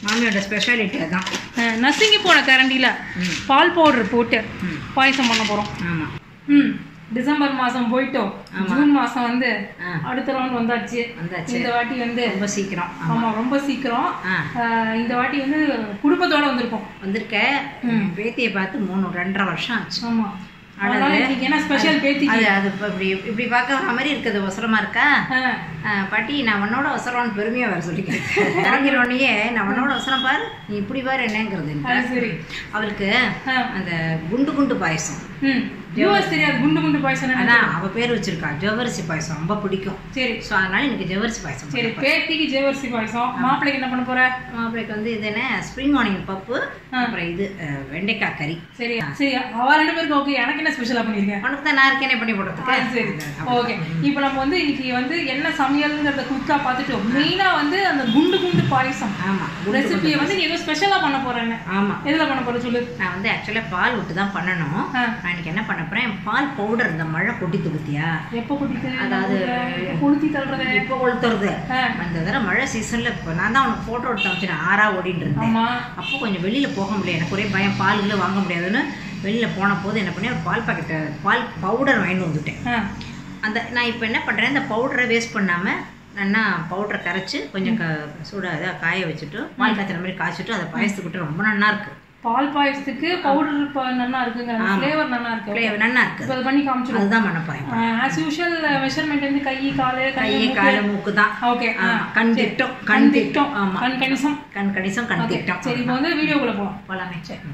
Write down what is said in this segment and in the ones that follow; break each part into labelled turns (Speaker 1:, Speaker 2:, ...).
Speaker 1: மாமியோட speciality அதான்
Speaker 2: அஹ், நசுங்கி போன கரண்டியில்
Speaker 1: ம்.
Speaker 2: பால் பவுடர் போட்டு
Speaker 1: ம்.
Speaker 2: பாயசம் பண்ண போகிறோம்
Speaker 1: ஆமாம்
Speaker 2: ம் டிசம்பர் மாதம் போயிட்டோம்
Speaker 1: ஆமா.
Speaker 2: ஜூன் மாதம் வந்து
Speaker 1: ஆ
Speaker 2: அடுத்த ரவுண்ட் வந்தாச்சு
Speaker 1: வந்தாச்சு
Speaker 2: இந்த வாட்டி வந்து
Speaker 1: ரொம்ப சீக்கிரம் ஆமாம்
Speaker 2: ஆமா ரொம்ப சீக்கிரம்
Speaker 1: ஆ
Speaker 2: அஹ், இந்த வாட்டி வந்து குடும்பத்தோட வந்திருக்கோம்
Speaker 1: வந்திருக்க பேத்தியை பார்த்து மூணு ரெண்டரை வருஷம் ஆச்சு
Speaker 2: ஆமா அதனால இன்னைக்கு என்ன ஸ்பெஷல் பேத்திக்கு
Speaker 1: அது அது இப்போ இப்படி இப்படி பார்க்க வர மாதிரி இருக்குது அவசரமா இருக்கா
Speaker 2: அஹ்,
Speaker 1: ஆ, பாட்டி நான் உன்னோட அவசரம்னு பெருமையா வேற சொல்லிக்கிறேன் இறங்கிற உடனேயே நான் உன்னோட அவசரம் பாரு நீ இப்படி பாரு என்னங்கிறது
Speaker 2: அது சரி
Speaker 1: அவளுக்கு
Speaker 2: அஹ்,
Speaker 1: அந்த குண்டு குண்டு பாயசம்
Speaker 2: ம் வியூவர்ஸ் தெரியாது குண்டு குண்டு பாயசம் என்ன?
Speaker 1: அதான் அவ பேர் வச்சிருக்கா ஜவ்வரிசி பாயசம் ரொம்ப பிடிக்கும்
Speaker 2: சரி
Speaker 1: ஸோ அதனால எனக்கு ஜவ்வரிசி பாயசம்
Speaker 2: சரி பேத்திக்கு ஜெவர்சி பாயசம் மாப்பிள்ளைக்கு என்ன பண்ண போற
Speaker 1: மாப்பிளைக்கு வந்து இது என்ன ஸ்ப்ரிங் மார்னிங் பப்பு அப்புறம் இது அஹ், வெண்டைக்காய் கறி
Speaker 2: சரி சரி அவ ரெண்டு பேருக்கு ஓகே எனக்கு என்ன ஸ்பெஷலா பண்ணிருக்கேன்
Speaker 1: உனக்கு தான் நான் இருக்கேனே பண்ணி போடுறதுக்கு
Speaker 2: சரி ஓகே இப்போ நம்ம வந்து இன்னைக்கு வந்து என்ன சமையல்ங்கிறத குயிக்கா பார்த்துட்டோம் மெயினா வந்து அந்த குண்டு குண்டு பாயசம்
Speaker 1: ஆமா
Speaker 2: ரெசிபியை வந்து நீ ஏதோ ஸ்பெஷலா பண்ண போறேன்னு
Speaker 1: ஆமா
Speaker 2: எதுல பண்ண போற சொல்லு
Speaker 1: நான் வந்து ஆக்சுவலாக பால் விட்டு தான் பண்ணணும்
Speaker 2: ஆ.
Speaker 1: நான் இன்னைக்கு என்ன பண்ண போறேன் பால் பவுடர் இந்த மழை கொட்டி துகுத்தியா
Speaker 2: எப்போ குடித்து
Speaker 1: அதாவது
Speaker 2: கொளுத்தி தள்ளுறது
Speaker 1: இப்போ கொளுத்துறது
Speaker 2: ஆ.
Speaker 1: அந்த தடவை மழை சீசன்ல இப்போ நான் தான் உனக்கு ஃபோட்டோ எடுத்து அமைச்சேன் ஆறா ஓடிட்டு இருந்தேன்
Speaker 2: ஆமா
Speaker 1: அப்போ கொஞ்சம் வெளியில போக முடியல எனக்கு ஒரே பயம் பால் கீழ வாங்க முடியாதுன்னு வெளியில போன போது என்ன பண்ணேன் ஒரு பால் பாக்கெட்டை பால் பவுடர் வாங்கிட்டு வந்துட்டேன்
Speaker 2: ஆ
Speaker 1: அந்த நான் இப்போ என்ன பண்ணுறேன் இந்த பவுடரை வேஸ்ட் பண்ணாமல் நல்லா பவுடரை கரைச்சி கொஞ்சம் க சூடாக இதாக காய வச்சுட்டு பால் காய்ச்சற மாதிரி காய்ச்சிட்டு அதை பாயசத்துக்கிட்டு ரொம்ப நல்லா இருக்கு
Speaker 2: பால் பாயசத்துக்கு பவுடர் நல்லா இருக்குங்க ஃப்ளேவர் நல்லா இருக்கு
Speaker 1: Flavour நல்லா இருக்கு
Speaker 2: இப்போ அதை பண்ணி காமிச்சிடும்
Speaker 1: அதுதான் பண்ண போறேன்
Speaker 2: ஆஸ் யூஷுவல் மெஷர்மெண்ட் வந்து கை காலு
Speaker 1: கை கால மூக்கு தான்
Speaker 2: ஓகே
Speaker 1: ஆமா, கண் திட்டம் கண் திட்டம் ஆமா
Speaker 2: கண் கணிசம்
Speaker 1: கண் கணிசம் கண்
Speaker 2: ஓகே
Speaker 1: திட்டம்
Speaker 2: சரி இப்போ வந்து வீடியோக்குள்ள போகலாம்
Speaker 1: போலாமே சரி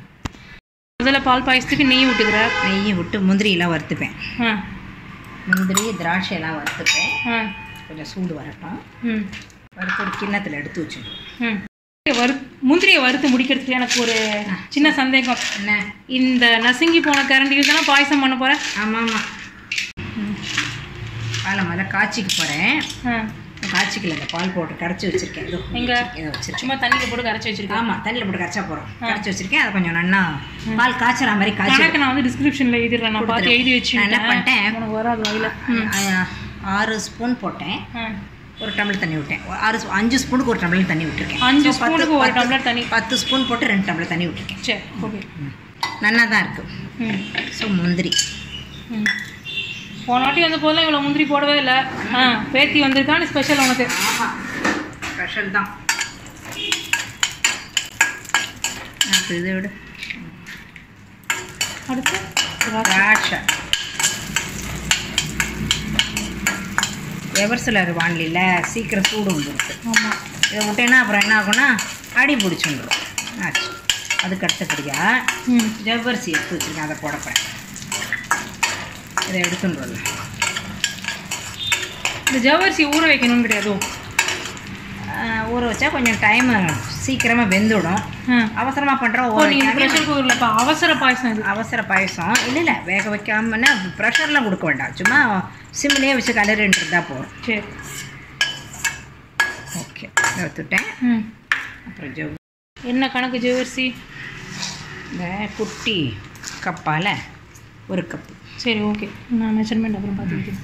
Speaker 2: முதல்ல பால் பாயசத்துக்கு நெய் விட்டுக்கிற
Speaker 1: நெய்யை விட்டு முந்திரியெல்லாம் வறுத்துப்பேன்
Speaker 2: ஆ
Speaker 1: முந்திரி திராட்சை எல்லாம் வறுத்துப்பேன்
Speaker 2: ஆ
Speaker 1: கொஞ்சம் சூடு வரட்டும்
Speaker 2: ம்
Speaker 1: வறுத்து ஒரு கிண்ணத்தில் எடுத்து வச்சுடுவோம்
Speaker 2: ம் வறு முந்திரியை வறுத்து முடிக்கிறதுக்கு எனக்கு ஒரு சின்ன சந்தேகம்
Speaker 1: என்ன
Speaker 2: இந்த நசுங்கி போன கரண்டியில் தானே பாயசம் பண்ண போகிறேன்
Speaker 1: ஆமாம் ஆமாம் பாலை முதல்ல காய்ச்சிக்க போகிறேன்
Speaker 2: ஆ
Speaker 1: காய்ச்சிக்கல இந்த பால் போட்டு கரைச்சி வச்சிருக்கேன் இதோ
Speaker 2: எங்க?
Speaker 1: இதை வச்சிருக்கேன்
Speaker 2: சும்மா தண்ணியில் போட்டு கரைச்சி வச்சிருக்கேன்
Speaker 1: ஆமாம் தண்ணியில் போட்டு கரைச்சா போகிறோம் கரைச்சி வச்சிருக்கேன் அதை கொஞ்சம் நல்லா பால் காய்ச்சற மாதிரி காய்ச்சி
Speaker 2: கணக்கு நான் வந்து டிஸ்கிரிப்ஷனில் எழுதிடுறேன் நான் பார்த்து எழுதி
Speaker 1: நான் என்ன
Speaker 2: வச்சுட்டேன்
Speaker 1: பண்ணிட்டேன்
Speaker 2: உனக்கு வராது வயல
Speaker 1: ஆ- ஆறு ஸ்பூன் போட்டேன்
Speaker 2: ஆ
Speaker 1: ஒரு டம்ளர் தண்ணி விட்டேன் ஒரு ஆறு ஸ்பூ- அஞ்சு ஸ்பூனுக்கு ஒரு டம்ளர் தண்ணி விட்டுருக்கேன்
Speaker 2: அஞ்சு
Speaker 1: So, பத்து-
Speaker 2: ஸ்பூனுக்கு ஒரு
Speaker 1: பத்து-
Speaker 2: டம்ளர் தண்ணி
Speaker 1: பத்து ஸ்பூன் போட்டு ரெண்டு டம்ளர் தண்ணி விட்டுருக்கேன்
Speaker 2: சரி ஓகே
Speaker 1: நல்லா தான் இருக்குது
Speaker 2: ம்
Speaker 1: ஸோ முந்திரி
Speaker 2: ம் போன வாட்டி வந்த போதெல்லாம் இவ்வளோ முந்திரி போடவே இல்லை ஆ பேத்தி வந்திருக்கான்னு ஸ்பெஷல் உனக்கு
Speaker 1: ஆமாம் ஸ்பெஷல் தான் அப்போ இதை விட
Speaker 2: அடுத்து
Speaker 1: திராட்சை எவர்சிலர் வானிலையில் சீக்கிரம் சூடு வந்துருக்கு
Speaker 2: ஆமாம்
Speaker 1: இதை விட்டேன்னா அப்புறம் என்ன ஆகும்னா அடி பிடிச்சுடும் ஆச்சு அதுக்கு அடுத்தபடியா
Speaker 2: ம்
Speaker 1: ஜவ்வரிசி எடுத்து வச்சுருக்கேன் அதை போட போகிறேன் இதை எடுத்துன்றல
Speaker 2: இந்த ஜவ்வரிசி ஊற வைக்கணும்னு கிடையாதோ
Speaker 1: ஊற வச்சா கொஞ்சம் டைம் சீக்கிரமாக வெந்துடும்
Speaker 2: ஆ
Speaker 1: அவசரமாக பண்ணுறோம்
Speaker 2: ஓ நீங்கள் ப்ரெஷர் குக்கரில் இப்போ அவசர பாயசம் இது
Speaker 1: அவசர பாயசம் இல்லை இல்லை வேக வைக்காமன்னா ப்ரெஷர்லாம் கொடுக்க வேண்டாம் சும்மா சிம்லேயே வச்சு கலரின்னு இருந்தால் போதும்
Speaker 2: சரி
Speaker 1: ஓகே எடுத்துட்டேன்
Speaker 2: ம்
Speaker 1: அப்புறம் ஜவ்
Speaker 2: என்ன கணக்கு ஜவ்வரிசி
Speaker 1: இந்த குட்டி கப்பால் ஒரு கப்பு
Speaker 2: சரி ஓகே நான் மெஷர்மெண்ட் அப்புறம் பார்த்துக்கிட்டேன்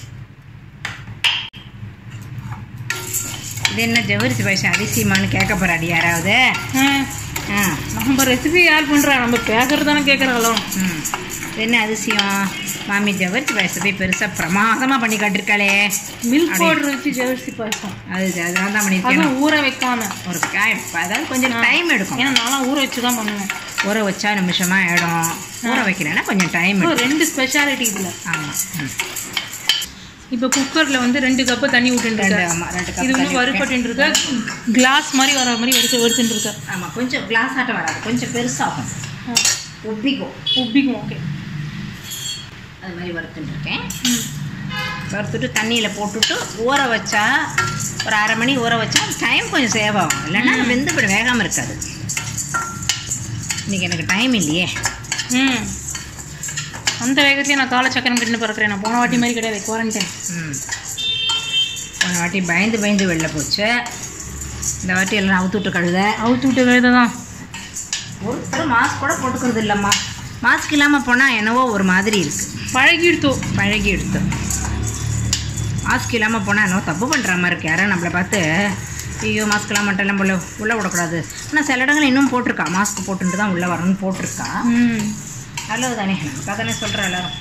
Speaker 1: இது என்ன ஜவ்வரிசி பாயசம் அதிசயமானு கேட்க போகிறாடி யாராவது
Speaker 2: ஆ
Speaker 1: ஆ
Speaker 2: நம்ம ரெசிபி யார் பண்ணுறா நம்ம பேக்கர் தானே கேட்குறாங்களோ
Speaker 1: ம் இது என்ன அதிசயம் மாமி ஜவ்வரிசி பாயசம் போய் பெருசாக பிரமாதமாக பண்ணி காட்டிருக்காளே
Speaker 2: மில்க் பவுடர் வச்சு ஜவ்வரிசி பாயசம்
Speaker 1: அது அதெல்லாம் தான் பண்ணியிருக்கேன்
Speaker 2: அதுவும் ஊற வைக்காம
Speaker 1: ஒரு காய் அதாவது கொஞ்சம் டைம் எடுக்கும்
Speaker 2: ஏன்னா நான்லாம் ஊற வச்சு தான் பண்ணுவேன்
Speaker 1: ஊற வச்சா நிமிஷமாக ஆகிடும் ஊற வைக்கலைன்னா கொஞ்சம் டைம்
Speaker 2: இப்போ
Speaker 1: எடுக்கும்
Speaker 2: ரெண்டு ஸ்பெஷாலிட்டி இதில்
Speaker 1: ஆமாம் ம்
Speaker 2: இப்போ குக்கரில் வந்து ரெண்டு கப்பு தண்ணி
Speaker 1: ரெண்டு
Speaker 2: விட்டுருக்கு
Speaker 1: ஆமாம் ரெண்டு
Speaker 2: இது
Speaker 1: கப்
Speaker 2: இன்னும் வறுபட்டு இருக்க கிளாஸ் மாதிரி வர மாதிரி வறுத்து வறுத்துட்டு இருக்க
Speaker 1: ஆமாம் கொஞ்சம் கிளாஸ் ஆட்டம் வராது கொஞ்சம் பெருசாகும் உப்பிக்கும்
Speaker 2: உப்பிக்கும் ஓகே
Speaker 1: அது மாதிரி வறுத்துட்டு இருக்கேன் வறுத்துட்டு தண்ணியில் போட்டுட்டு ஊற வச்சா ஒரு அரை மணி ஊற வச்சா டைம் கொஞ்சம் சேவ் ஆகும் இல்லைன்னா வெந்து போய் வேகாமல் இருக்காது இன்னைக்கு எனக்கு டைம் இல்லையே
Speaker 2: ம் அந்த வேகத்தையும் நான் காலை சக்கரம் கட்டின்னு பிறக்கிறேன் நான் போன வாட்டி மாதிரி கிடையாது குவாரண்டைன்
Speaker 1: ம் போன வாட்டி பயந்து பயந்து வெளில போச்சு இந்த வாட்டி எல்லாம் அவுத்துட்டு கழுத
Speaker 2: அவுத்து விட்டு வேத தான்
Speaker 1: ஒருத்தர் மாஸ்க் கூட போட்டுக்கிறது இல்லைம்மா மாஸ்க் இல்லாமல் போனால் என்னவோ ஒரு மாதிரி இருக்குது
Speaker 2: பழகிடுத்தோ
Speaker 1: பழகி எடுத்து மாஸ்க் இல்லாமல் போனால் என்னவோ தப்பு பண்ணுற மாதிரி இருக்கு யாரும் நம்மளை பார்த்து ஐயோ மாஸ்க்லாம் மட்டும் உள்ள உள்ளே விடக்கூடாது ஆனால் சில இடங்கள் இன்னும் போட்டிருக்கா மாஸ்க் போட்டுட்டு தான் உள்ளே வரணும்னு போட்டிருக்கா
Speaker 2: ம்
Speaker 1: நல்லது தானே நமக்கு அதானே சொல்கிறேன் எல்லாரும்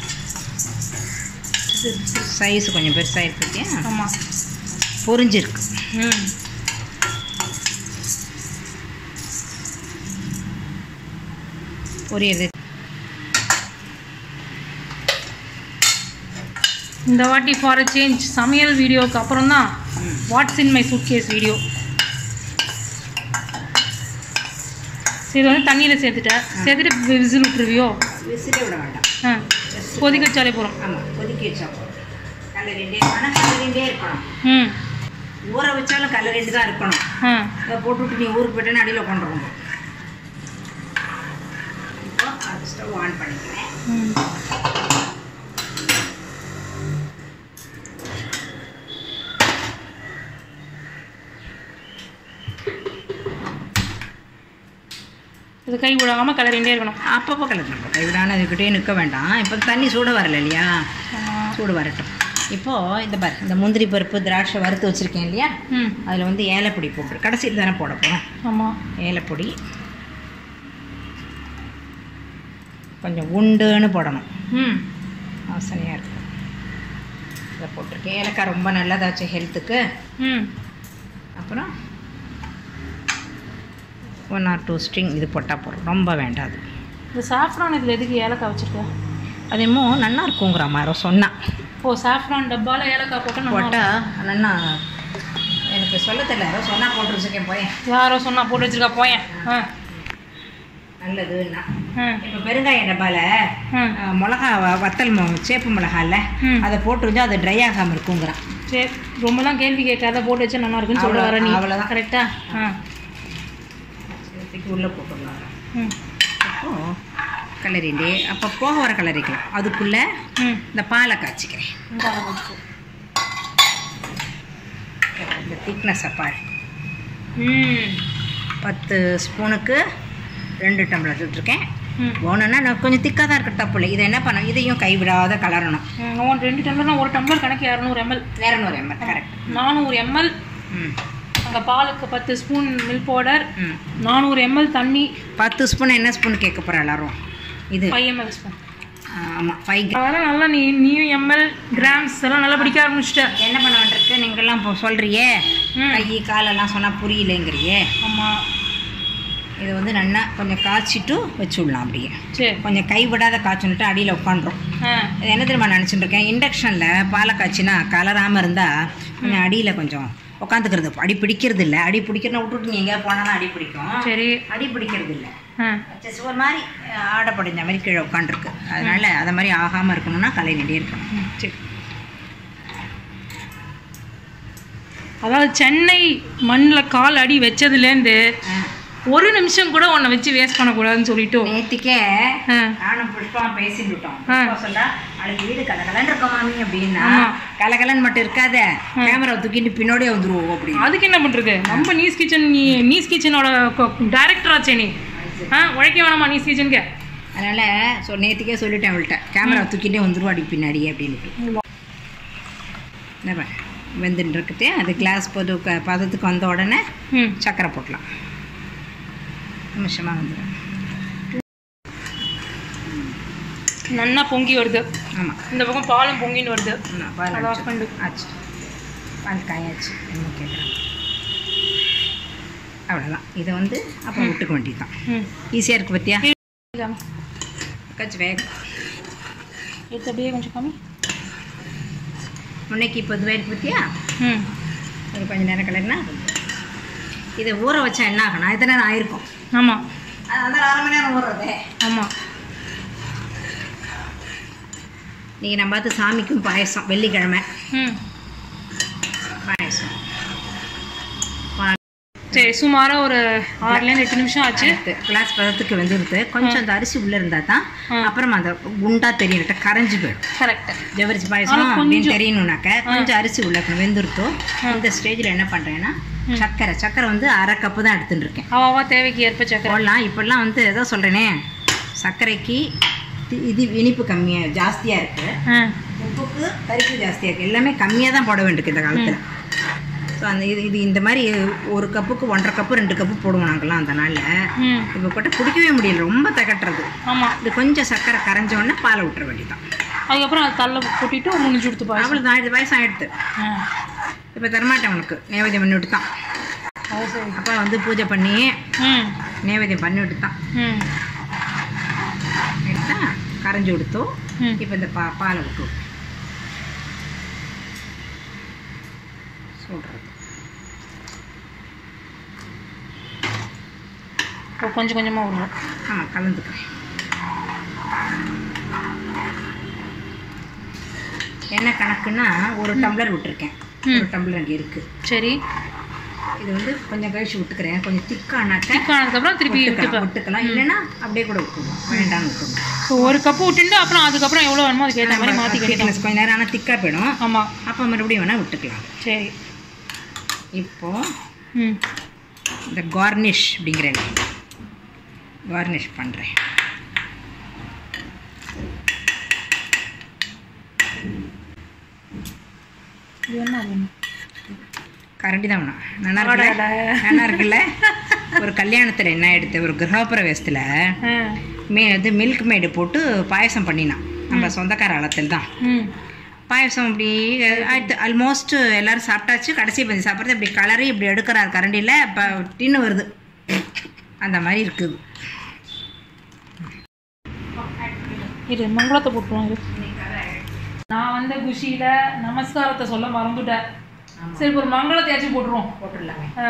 Speaker 1: சைஸ் கொஞ்சம் பெருசாக இருக்கு பார்த்தியா?
Speaker 2: ஆமாம்
Speaker 1: பொரிஞ்சிருக்கு
Speaker 2: ம்
Speaker 1: பொரியறது
Speaker 2: இந்த வாட்டி ஃபார் சேஞ்ச் சமையல் வீடியோவுக்கு அப்புறம் தான் what's in my suitcase video இது வந்து தண்ணியில் சேர்த்துட்டேன் சேர்த்துட்டு விசில் விட்டுருவியோ
Speaker 1: விசிலே விட வேண்டாம்
Speaker 2: ஆ கொதிக்க வச்சாலே போகிறோம்
Speaker 1: ஆமாம் கொதிக்க வச்சா போதும் கலரிண்டே ஆனால் கலரிண்டே இருக்கணும்
Speaker 2: ம்
Speaker 1: ஊற வச்சாலும் கலரிண்டு தான் இருக்கணும்
Speaker 2: ஆ
Speaker 1: இதை போட்டுவிட்டு நீ ஊருக்கு போயிட்டேன்னு அடியில் உட்காந்துருவோம் இப்போ அது ஸ்டவ் ஆன் பண்ணிக்கிறேன்
Speaker 2: ம் இது கை விடாமல் கலரிண்டே இருக்கணும்
Speaker 1: அப்பப்போ கலந்துருக்கோம் கைவிடான இதுக்கிட்டே நிற்க வேண்டாம் இப்போ தண்ணி சூட வரல இல்லையா
Speaker 2: ஆமாம்
Speaker 1: சூடு வரட்டும் இப்போது இந்த பாரு இந்த முந்திரி பருப்பு திராட்சை வறுத்து வச்சுருக்கேன் இல்லையா
Speaker 2: ம்
Speaker 1: அதில் வந்து ஏலப்பொடி போட்டு கடைசியில் தானே போட போகிறோம்
Speaker 2: ஆமாம்
Speaker 1: ஏலப்பொடி கொஞ்சம் உண்டுன்னு போடணும்
Speaker 2: ம்
Speaker 1: வாசனையாக இருக்கும் இதை போட்டிருக்கேன் ஏலக்காய் ரொம்ப நல்லதாச்சு ஹெல்த்துக்கு
Speaker 2: ம்
Speaker 1: அப்புறம் ஒன் ஆர் டூ ஸ்ட்ரிங் இது போட்டால் போதும் ரொம்ப வேண்டாது
Speaker 2: இந்த சாஃப்ரான் இதில் எதுக்கு ஏலக்காய் வச்சுருக்க
Speaker 1: அதேமோ நல்லா இருக்குங்கிற மாதிரி சொன்னான்
Speaker 2: ஓ சாஃப்ரான் டப்பால ஏலக்காய் போட்டால் நல்லா
Speaker 1: போட்டால் நல்லா எனக்கு சொல்ல தெரியல யாரோ சொன்னால் போட்டு வச்சுருக்கேன் போயேன்
Speaker 2: இருக்கும். யாரோ சொன்னா போட்டு வச்சிருக்கா போயேன் ஆ
Speaker 1: நல்லதுன்னா
Speaker 2: ஆ
Speaker 1: இப்போ பெருங்காய டப்பாவில்
Speaker 2: ஆ
Speaker 1: மிளகா வ- வத்தல் மொ- சேப்பு மிளகா இல்லை
Speaker 2: ம்.
Speaker 1: அதை போட்டு வச்சா அது ட்ரை ஆகாமல் இருக்குங்கிறான்
Speaker 2: சரி ரொம்பலாம் கேள்வி கேட்காத போட்டு வச்சா நல்லா இருக்குன்னு சொல்ல வர நீ
Speaker 1: அவ்வளவுதான்.
Speaker 2: கரெக்டா ஆ
Speaker 1: சேர்த்துக்கு உள்ளே போட்டுடலாம்
Speaker 2: ம்
Speaker 1: அப்போ கலரிண்டே அப்போ போக வர கலரிக்கலாம் அதுக்குள்ளே
Speaker 2: ம்
Speaker 1: இந்த பாலை காய்ச்சிக்கிறேன்
Speaker 2: இந்த அளவு வச்சுக்கோ.
Speaker 1: இந்த திக்னஸை பாரு
Speaker 2: ம்
Speaker 1: பத்து ஸ்பூனுக்கு ரெண்டு டம்ளர் விட்டுருக்கேன்
Speaker 2: ம்
Speaker 1: வேணும்னா நான் கொஞ்சம் திக்காக தான் இருக்க தப்பு இல்லை இதை என்ன பண்ணணும் இதையும் கைவிடாத கலரணும்
Speaker 2: ம், உன் ரெண்டு டம்ளர்னா ஒரு டம்ளர் கணக்கு இரநூறு எம்எல்
Speaker 1: இரநூறு எம்எல் கரெக்ட்
Speaker 2: நானூறு எம்எல்
Speaker 1: ம்
Speaker 2: அங்கே பாலுக்கு பத்து ஸ்பூன் மில்க் பவுடர்
Speaker 1: ம்
Speaker 2: நானூறு எம்எல் தண்ணி
Speaker 1: பத்து ஸ்பூன் என்ன ஸ்பூன் கேட்க போகிறேன் எல்லாரும் இது
Speaker 2: ஃபைவ் எம்எல் ஸ்பூன்
Speaker 1: ஆமாம் ஃபைவ்
Speaker 2: அதெல்லாம் நல்லா நீ நீயும் எம்எல் கிராம்ஸ் எல்லாம் நல்லா பிடிக்க ஆரம்பிச்சிட்ட
Speaker 1: என்ன பண்ண வேண்டியிருக்கு நீங்கள்லாம் இப்போ சொல்கிறியே
Speaker 2: ம்.
Speaker 1: கை காலெல்லாம் சொன்னால் புரியலைங்கிறியே
Speaker 2: ஆமாம்
Speaker 1: இது வந்து நல்லா கொஞ்சம் காய்ச்சிட்டு வச்சு விடலாம் அப்படியே
Speaker 2: சரி
Speaker 1: கொஞ்சம் கைவிடாத காய்ச்சணுட்டு அடியில் உட்காந்துரும்
Speaker 2: ஆ
Speaker 1: இது என்ன தெரியுமா நினச்சிட்டு இருக்கேன் இண்டக்ஷனில் பாலை காய்ச்சினா கலராமல் இருந்தால் கொஞ்சம் அடியில் கொஞ்சம் உட்காந்துக்கிறது அடி பிடிக்கிறது இல்லை அடி பிடிக்கிறத விட்டுட்டு நீ எங்கேயாவது போனாலும் அடி பிடிக்கும்
Speaker 2: சரி
Speaker 1: அடி பிடிக்கிறது இல்லை
Speaker 2: ஆ
Speaker 1: ஜஸ்ட் ஒரு மாதிரி அஹ், ஆடை படிஞ்ச மாதிரி கீழே உட்காந்துருக்கு அதனால அதை மாதிரி ஆகாமல் இருக்கணும்னா கலையிலே இருக்கணும்
Speaker 2: ம், சரி அதாவது சென்னை மண்ணில் கால் அடி வச்சதுலேருந்து ஒரு நிமிஷம் கூட உன்னை வச்சு வேஸ்ட் பண்ணக்கூடாதுன்னு சொல்லிட்டு
Speaker 1: நேத்திக்கே
Speaker 2: ஆ
Speaker 1: நானும் புஷ்பா பேசிட்டுட்டோம்
Speaker 2: ஆ.
Speaker 1: புஷ்பா சொல்றா நாளைக்கு வீடு கலகலன்னு இருக்கோம் மாமி அப்படின்னா
Speaker 2: ஆமா.
Speaker 1: கலகலன்னு மட்டும் இருக்காத கேமரா தூக்கிட்டு பின்னாடியே வந்துருவோம் அப்படின்னு
Speaker 2: அதுக்கு என்ன பண்ணுறது நம்ம நீஸ் கிச்சன் நீ நீஸ் கிச்சனோட டைரக்டர் ஆச்சே நீ ஆ உழைக்க வேணாமா நீஸ் கிச்சனுக்கு
Speaker 1: அதனால சொ நேத்திக்கே சொல்லிட்டேன் அவள்கிட்ட கேமரா தூக்கிட்டே வந்துருவாடி பின்னாடி அப்படின்ட்டு என்ன பண்ண வெந்துட்டு இருக்குதே அது கிளாஸ் பொது க- பதத்துக்கு வந்த உடனே
Speaker 2: ம்
Speaker 1: சக்கரை போட்டலாம் நிமிஷமாக வந்துடும்
Speaker 2: நல்லா பொங்கி வருது
Speaker 1: ஆமாம்
Speaker 2: இந்த பக்கம் பாலும் பொங்கின்னு வருது
Speaker 1: ஆமாம் பால்
Speaker 2: அதை off
Speaker 1: அடிச்சு.
Speaker 2: பண்ணு.
Speaker 1: ஆச்சு பால் காயாச்சு என்ன கேட்குறேன் அவ்வளோதான் இதை வந்து அப்புறம் விட்டுக்க வேண்டியதுதான்
Speaker 2: ம்
Speaker 1: ஈஸியாக இருக்குது பத்தியா
Speaker 2: இதாம்மா.
Speaker 1: கொஞ்சம் வேக
Speaker 2: எடுத்து அப்படியே கொஞ்சம் கம்மி
Speaker 1: முன்னைக்கு இப்போ இது வேக பத்தியா
Speaker 2: ம்
Speaker 1: ஒரு கொஞ்சம் நேரம் கலர்னா இதை ஊற வச்சா என்ன ஆகணும் எத்தனை நேரம் ஆயிருக்கும்
Speaker 2: ஆமாம்
Speaker 1: அதான் அரை மணி நேரம் ஊறுறதே
Speaker 2: ஆமாம்
Speaker 1: நீங்கள் நம்ம பார்த்து சாமிக்கும் பாயசம் வெள்ளிக்கிழமை
Speaker 2: ம்
Speaker 1: பாயசம்
Speaker 2: சரி சுமாராக ஒரு ஆறுலேருந்து எட்டு நிமிஷம் ஆச்சு
Speaker 1: அடுத்து கிளாஸ் பதத்துக்கு வெந்துருது கொஞ்சம் அந்த அரிசி உள்ளே இருந்தால் தான்
Speaker 2: ம்.
Speaker 1: அப்புறமா அந்த குண்டா தெரியல கரைஞ்சு போயிடும்
Speaker 2: கரெக்டு
Speaker 1: ஜவரிசி
Speaker 2: ஆனா
Speaker 1: பாயசம்
Speaker 2: கொஞ்சம்.
Speaker 1: அப்படின்னு தெரியணும்னாக்க கொஞ்சம் அரிசி உள்ள வெந்துருத்தோ இந்த ஸ்டேஜில் என்ன பண்ணுறேன்னா
Speaker 2: ம்.
Speaker 1: சர்க்கரை சர்க்கரை வந்து அரை கப்பு தான் எடுத்துட்டு இருக்கேன்
Speaker 2: அவாவா தேவைக்கு ஏற்ப சக்கரை
Speaker 1: போடலாம் இப்போல்லாம் வந்து ஏதோ சொல்கிறேனே சர்க்கரைக்கு தி- இது இனிப்பு கம்மியாக ஜாஸ்தியாக இருக்குது
Speaker 2: ஆ
Speaker 1: உப்புக்கு கரிப்பு ஜாஸ்தியாக இருக்குது எல்லாமே கம்மியாக தான் போட வேண்டியிருக்கு இந்த காலத்தில் ஸோ அந்த இது இது இந்த மாதிரி ஒரு கப்புக்கு ஒன்றரை கப்பு ரெண்டு கப்பு போடுவோம் நாங்கள்லாம் அந்த நாளில்
Speaker 2: ம்
Speaker 1: இப்போ போட்டு குடிக்கவே முடியல ரொம்ப தகட்டுறது
Speaker 2: ஆமாம்
Speaker 1: இது கொஞ்சம் சர்க்கரை கரைஞ்ச உடனே பாலை விட்டுற வேண்டியதான்
Speaker 2: அதுக்கப்புறம் அது தள்ள கொட்டிட்டு ஒரு முடிஞ்சு கொடுத்து பாரு
Speaker 1: அவ்வளோதான் இது வயசாகிடுது
Speaker 2: ஆ
Speaker 1: இப்போ தரமாட்டேன் உனக்கு நேவேத்தியம் பண்ணி விட்டு தான்
Speaker 2: அது சரி
Speaker 1: அப்பா வந்து பூஜை பண்ணி
Speaker 2: ம்
Speaker 1: நேவேத்தியம் பண்ணி விட்டு தான்
Speaker 2: ம்
Speaker 1: எடுத்தா கரைஞ்சி கொடுத்தோம்
Speaker 2: ம்
Speaker 1: இப்போ இந்த பா பாலை விட்டு சொல்கிறது
Speaker 2: இப்போ கொஞ்சம் கொஞ்சமாக விடணும்
Speaker 1: ஆமாம் கலந்துக்கிறேன் என்ன கணக்குன்னா ஒரு டம்ளர் விட்டுருக்கேன் ஒரு டம்ளர் அங்கே இருக்குது
Speaker 2: சரி
Speaker 1: இது வந்து கொஞ்சம் கழிச்சு விட்டுக்கிறேன் கொஞ்சம் திக்கானாக்க
Speaker 2: திக் ஆனதுக்கப்புறம் திருப்பி
Speaker 1: விட்டுக்கலாம்
Speaker 2: விட்டுப்பேன்
Speaker 1: விட்டுக்கலாம் இல்லைன்னா அப்படியே கூட விட்டுருவோம் வேண்டாம்னு விட்டுருவோம்
Speaker 2: ஸோ ஒரு கப்பு விட்டுட்டு அப்புறம் அதுக்கப்புறம் எவ்வளோ வேணுமோ அதுக்கு ஏற்ற மாதிரி மாற்றி கட்டிக்கலாம்
Speaker 1: திக்னஸ் கொஞ்ச நேரம் ஆனால் திக்காக போயிடும்
Speaker 2: ஆமாம்
Speaker 1: அப்போ மறுபடியும் வேணால் விட்டுக்கலாம்
Speaker 2: சரி
Speaker 1: இப்போ
Speaker 2: ம்
Speaker 1: இந்த கார்னிஷ் அப்படிங்கிறேன் கார்னிஷ் பண்ணுறேன்
Speaker 2: இது என்ன வேணும்
Speaker 1: கரண்டி தான் வேணும் நல்லா இருக்குல்ல
Speaker 2: அடடா.
Speaker 1: நல்லா இருக்குல்ல ஒரு கல்யாணத்தில் என்ன எடுத்து ஒரு கிரகப்பிரவேசத்தில்
Speaker 2: ஆ
Speaker 1: மே இது மில்க் மேடு போட்டு பாயசம் பண்ணினான் நம்ம சொந்தக்கார அளத்தில் தான்
Speaker 2: ம்
Speaker 1: பாயசம் இப்படி ஆயிடுத்து ஆல்மோஸ்ட் எல்லாரும் சாப்பிட்டாச்சு கடைசி பந்தி சாப்பிட்றது இப்படி கலரி இப்படி எடுக்கிறார் கரண்டியில் இப்போ டின்னு வருது அந்த மாதிரி இருக்குது
Speaker 2: இரு மங்களத்தை போட்டுருவோம் இரு நான் வந்த குஷியில நமஸ்காரத்தை சொல்ல மறந்துட்டேன் சரி இப்ப ஒரு மங்களத்தையாச்சும் போட்டுருவோம்
Speaker 1: போட்டுடலாங்க
Speaker 2: ஆ.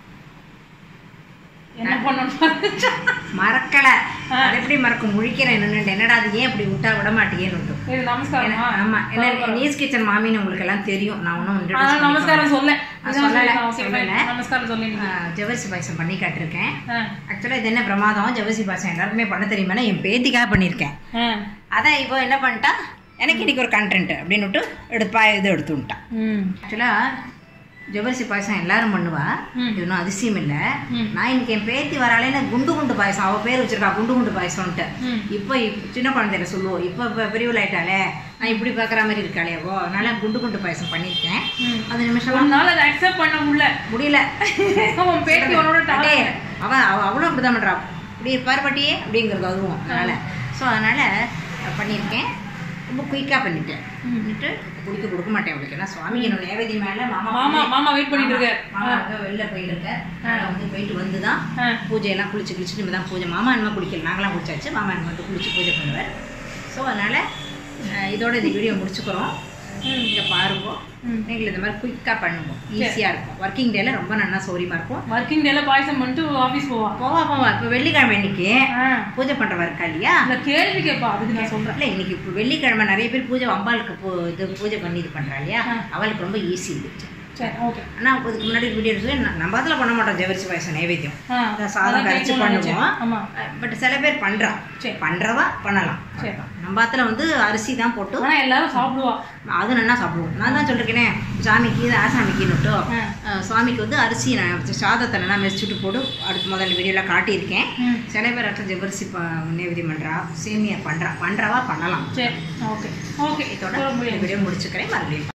Speaker 2: என்ன பண்ணணும்
Speaker 1: மறக்கலை அது எப்படி மறக்கும் முழிக்கிறேன் என்னன்னு என்னடா அது ஏன் இப்படி விட்டா விட மாட்டேங்கன்னு
Speaker 2: இது நமஸ்காரமா
Speaker 1: ஆமா என்ன நீஸ் கிச்சன் மாமின்னு உங்களுக்கு எல்லாம் தெரியும் நான் ஒன்றும்
Speaker 2: ஆ, நமஸ்காரம் சொல்ல
Speaker 1: ஆ, சொல்லல,
Speaker 2: ஓகே
Speaker 1: சொல்லல.
Speaker 2: நமஸ்காரம் சொல்லி
Speaker 1: ஜவசி பாயசம் பண்ணி காட்டிருக்கேன்
Speaker 2: ஆ
Speaker 1: ஆக்சுவலாக இது என்ன பிரமாதம் ஜவசி பாயசம் எல்லாருக்குமே பண்ண தெரியுமா என் பேத்திக்காக பண்ணியிருக்கேன்
Speaker 2: ஆ
Speaker 1: அதான் இப்போ என்ன பண்ணிட்டா எனக்கு இன்னைக்கு ஒரு கண்டென்ட் அப்படின்னு விட்டு எடுப்பா இது எடுத்து விட்டான்
Speaker 2: ம்
Speaker 1: ஆக்சுவலாக ஜவ்வரிசி பாயசம் எல்லாரும் பண்ணுவா
Speaker 2: ம்.
Speaker 1: இது ஒன்றும் அதிசயம் இல்லை
Speaker 2: ம்.
Speaker 1: நான் இன்னைக்கு என் பேத்தி வராளேன்னு குண்டு குண்டு பாயசம் அவள் பேர் வச்சிருக்கா குண்டு குண்டு பாயசம்ன்ட்டு
Speaker 2: ம்
Speaker 1: இப்போ இப்ப சின்ன குழந்தையில சொல்லுவோம் இப்போ இப்போ பெரியவள் ஆயிட்டாளே நான் இப்படி பார்க்குற மாதிரி இருக்காளே அவோ அதனால குண்டு குண்டு பாயசம் பண்ணியிருக்கேன்
Speaker 2: ம்.
Speaker 1: அது நிமிஷம்
Speaker 2: ஒரு நாள் அதை அக்செப்ட் பண்ண முடியல
Speaker 1: முடியல
Speaker 2: அவன் பேட்டி உன்னோட
Speaker 1: அடே,
Speaker 2: டாலர்
Speaker 1: அவ அவ அவளும் அப்படிதான் பண்றா இப்படி இருப்பார் பாட்டியே அப்படிங்கிறது அதுவும் அதனால ஸோ அதனால பண்ணியிருக்கேன் ரொம்ப குயிக்காக பண்ணிட்டேன் பண்ணிட்டு குடிக்க கொடுக்க மாட்டேன் அவளுக்கு ஏன்னா சுவாமிக்கு என்னோட நேவேதி மேல மாமா
Speaker 2: மாமா மாமா வெயிட் பண்ணிட்டு இருக்காரு
Speaker 1: மாமா அங்க வெளில போயிட்டு இருக்கார் அதனால வந்து போயிட்டு வந்து தான்
Speaker 2: ஆ.
Speaker 1: பூஜையெல்லாம் குளிச்சு குளிச்சுட்டு நம்ம தான் பூஜை மாமா என்ன குளிக்கல நாங்களாம் குளிச்சாச்சு மாமா என்ன மட்டும் குளிச்சு பூஜை பண்ணுவார் ஸோ அதனால அஹ், இதோட இந்த வீடியோ முடிச்சுக்கிறோம்
Speaker 2: ம்
Speaker 1: இங்கே பாருங்க
Speaker 2: ம்.
Speaker 1: நீங்கள் இந்த மாதிரி குயிக்காக பண்ணுவோம் ஈஸியாக இருக்கும் ஒர்க்கிங் டேல ரொம்ப நல்லா சௌரியமாக இருக்கும்
Speaker 2: ஒர்க்கிங் டேல பாயசம் பண்ணிட்டு ஆஃபீஸ் போவா
Speaker 1: போவா போவா இப்போ வெள்ளிக்கிழமை இன்னைக்கு
Speaker 2: ஆ
Speaker 1: பூஜை பண்ணுறவா இருக்கா இல்லையா
Speaker 2: இந்த கேள்வி கேட்பா அதுக்கு நான் சொல்றேன்
Speaker 1: இல்லை இன்னைக்கு இப்போ வெள்ளிக்கிழமை நிறைய பேர் பூஜை அம்பாளுக்கு பூ இது பூஜை பண்ணி இது பண்ணுறா இல்லையா அவளுக்கு ரொம்ப ஈஸி இது
Speaker 2: சரி ஓகே
Speaker 1: ஆனால் அதுக்கு முன்னாடி வீடியோ எடுத்து நம்ம அதில் பண்ண மாட்டோம் ஜவரிசி பாயசம் நைவேத்தியம்
Speaker 2: ஆ
Speaker 1: அதான் சாதம்
Speaker 2: அதான்
Speaker 1: கரைச்சி
Speaker 2: கேட்கணும்னு நினைச்சேன்.
Speaker 1: பண்ணுவோம்
Speaker 2: ஆமா
Speaker 1: பட் சில பேர் பண்ணுறா
Speaker 2: சரி.
Speaker 1: பண்ணுறவா பண்ணலாம்
Speaker 2: சரி
Speaker 1: நம்ம அதில் வந்து அரிசி தான் போட்டு
Speaker 2: ஆனா எல்லாரும் சாப்பிடுவா
Speaker 1: அது நல்லா சாப்பிடுவோம் நான் தான் சொல்லிருக்கேனே சாமிக்கு இது ஆசாமிக்குன்னுட்டு
Speaker 2: ஆ.
Speaker 1: அஹ், சுவாமிக்கு வந்து அரிசி நான் சாதத்தை நல்லா மெரிச்சுட்டு போட்டு அடுத்த முதல்ல வீடியோவில் காட்டியிருக்கேன்
Speaker 2: ம்
Speaker 1: சில பேர் அட்ல ஜவ்வரிசி ப நைவேத்தியம் பண்ணுறா சேமியா பண்ணுறா பண்ணுறவா பண்ணலாம்
Speaker 2: சரி ஓகே ஓகே
Speaker 1: இதோட
Speaker 2: போட
Speaker 1: இந்த
Speaker 2: முடியும்
Speaker 1: வீடியோ முடிச்சுக்கிறேன் மறுபடியும்